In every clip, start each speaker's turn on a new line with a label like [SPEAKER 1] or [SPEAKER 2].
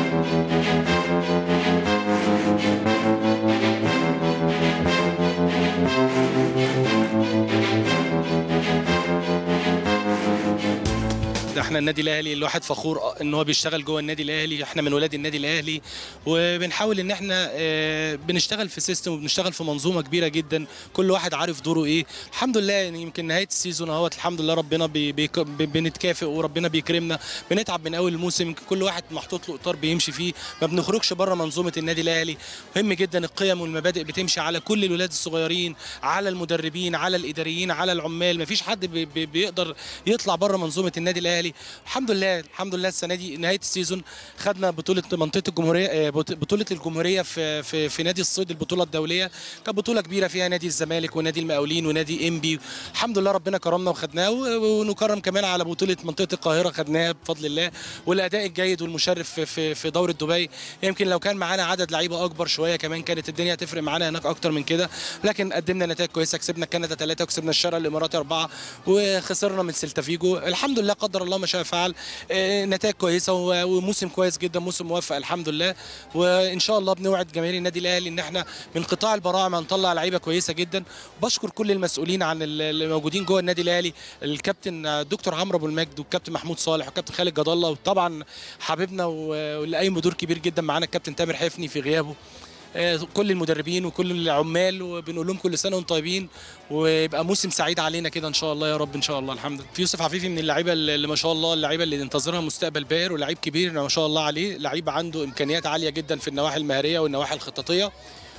[SPEAKER 1] ده احنا النادي الاهلي الواحد فخور ان هو بيشتغل جوه النادي الاهلي احنا من ولاد النادي الاهلي وبنحاول ان احنا آه، بنشتغل في سيستم وبنشتغل في منظومه كبيره جدا كل واحد عارف دوره ايه الحمد لله يعني يمكن نهايه السيزون اهوت الحمد لله ربنا بي بي بي- بنتكافئ وربنا بيكرمنا بنتعب من اول الموسم يمكن كل واحد محطوط له اطار بيمشي فيه ما بنخرجش بره منظومه النادي الاهلي مهم جدا القيم والمبادئ بتمشي على كل الولاد الصغيرين على المدربين على الاداريين على العمال ما فيش حد بي بي بيقدر يطلع بره منظومه النادي الاهلي الحمد لله الحمد لله السنه دي نهايه السيزون خدنا بطوله منطقه الجمهوريه آه، بط- بطوله الجمهوريه في في في نادي الصيد البطوله الدوليه كانت بطوله كبيره فيها نادي الزمالك ونادي المقاولين ونادي انبي الحمد لله ربنا كرمنا وخدناه و- ونكرم كمان على بطوله منطقه القاهره خدناها بفضل الله والاداء الجيد والمشرف في في, في دوره دبي يمكن لو كان معانا عدد لعيبه اكبر شويه كمان كانت الدنيا هتفرق معانا هناك اكتر من كده لكن قدمنا نتائج كويسه كسبنا كندا ثلاثه وكسبنا الشارع الاماراتي اربعه وخسرنا من سيلتا فيجو الحمد لله قدر الله ما شاء فعل آه، نتائج كويسه و- وموسم كويس جدا موسم موفق الحمد لله وان شاء الله بنوعد جماهير النادي الاهلي ان احنا من قطاع البراعم هنطلع لعيبه كويسه جدا بشكر كل المسؤولين عن ال- اللي موجودين جوه النادي الاهلي الكابتن آه، الدكتور عمرو ابو المجد والكابتن محمود صالح والكابتن خالد جد الله وطبعا حبيبنا و- واللي قايم بدور كبير جدا معانا الكابتن تامر حفني في غيابه آه، كل المدربين وكل العمال وبنقول لهم كل سنه وانتم طيبين ويبقى موسم سعيد علينا كده ان شاء الله يا رب ان شاء الله الحمد لله في يوسف عفيفي من اللعيبه اللي ما شاء الله اللعيبه اللي ننتظرها مستقبل باهر ولاعيب كبير ما شاء الله عليه لعيب عنده امكانيات عاليه جدا في النواحي المهريه والنواحي الخططيه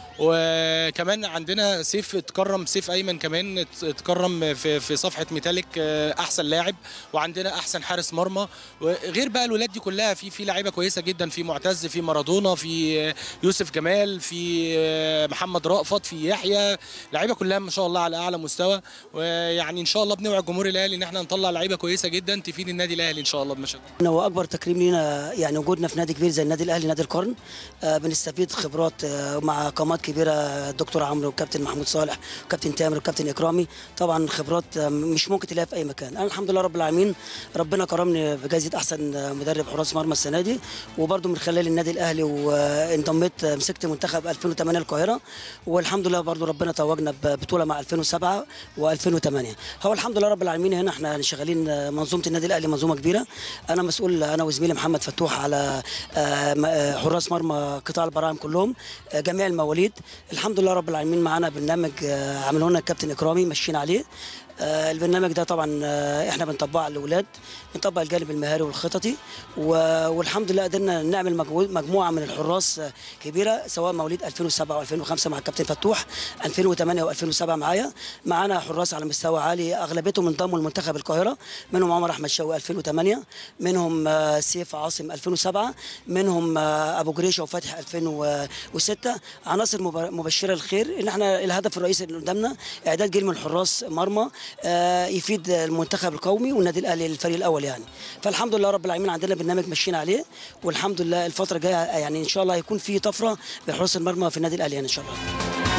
[SPEAKER 1] وكمان عندنا سيف اتكرم سيف ايمن كمان ات- اتكرم في في صفحه ميتاليك اه، احسن لاعب وعندنا احسن حارس مرمى وغير بقى الولاد دي كلها في في لعيبه كويسه جدا في معتز في مارادونا في اه، يوسف جمال في اه، محمد رأفت في يحيى لعيبه كلها ما شاء الله على اعلى مستوى ويعني ان شاء الله بنوعد جمهور الاهلي ان احنا نطلع لعيبه كويسه جدا تفيد النادي الاهلي ان شاء الله بمشاكل
[SPEAKER 2] هو اكبر تكريم لينا يعني وجودنا في نادي كبير زي النادي الاهلي نادي القرن آه، بنستفيد خبرات آه، مع قامات كبيره الدكتور عمرو والكابتن محمود صالح والكابتن تامر والكابتن اكرامي طبعا خبرات آه، مش ممكن تلاقيها في اي مكان انا الحمد لله رب العالمين ربنا كرمني بجائزه احسن آه، مدرب حراس مرمى السنه دي وبرده من خلال النادي الاهلي وانضميت آه، مسكت منتخب 2008 القاهره والحمد لله برده ربنا توجنا ببطوله مع 2007 و2008 هو الحمد لله رب العالمين هنا احنا شغالين آه، منظومه النادي الاهلي منظومه كبيره انا مسؤول انا وزميلي محمد فتوح على آه، م- آه، حراس مرمى قطاع البراعم كلهم آه، جميع المواليد الحمد لله رب العالمين معانا برنامج آه، عمله لنا الكابتن اكرامي ماشيين عليه آه، البرنامج ده طبعا آه، احنا بنطبقه على الاولاد بنطبق الجانب المهاري والخططي و- والحمد لله قدرنا نعمل مجمو- مجموعه من الحراس آه، كبيره سواء مواليد 2007 و2005 مع الكابتن فتوح 2008 و2007 معايا معانا حراس على مستوى عالي اغلبيتهم انضموا لمنتخب القاهره منهم عمر احمد شوقي 2008 منهم آه، سيف عاصم 2007 منهم آه، ابو جريشه وفتحي 2006 عناصر مب- مبشره الخير ان احنا الهدف الرئيسي اللي قدامنا اعداد جيل من الحراس مرمى آه، يفيد المنتخب القومي والنادي الاهلي الفريق الاول يعني فالحمد لله رب العالمين عندنا برنامج ماشيين عليه والحمد لله الفتره الجايه يعني ان شاء الله هيكون في طفره بحراس المرمى في النادي الاهلي يعني ان شاء الله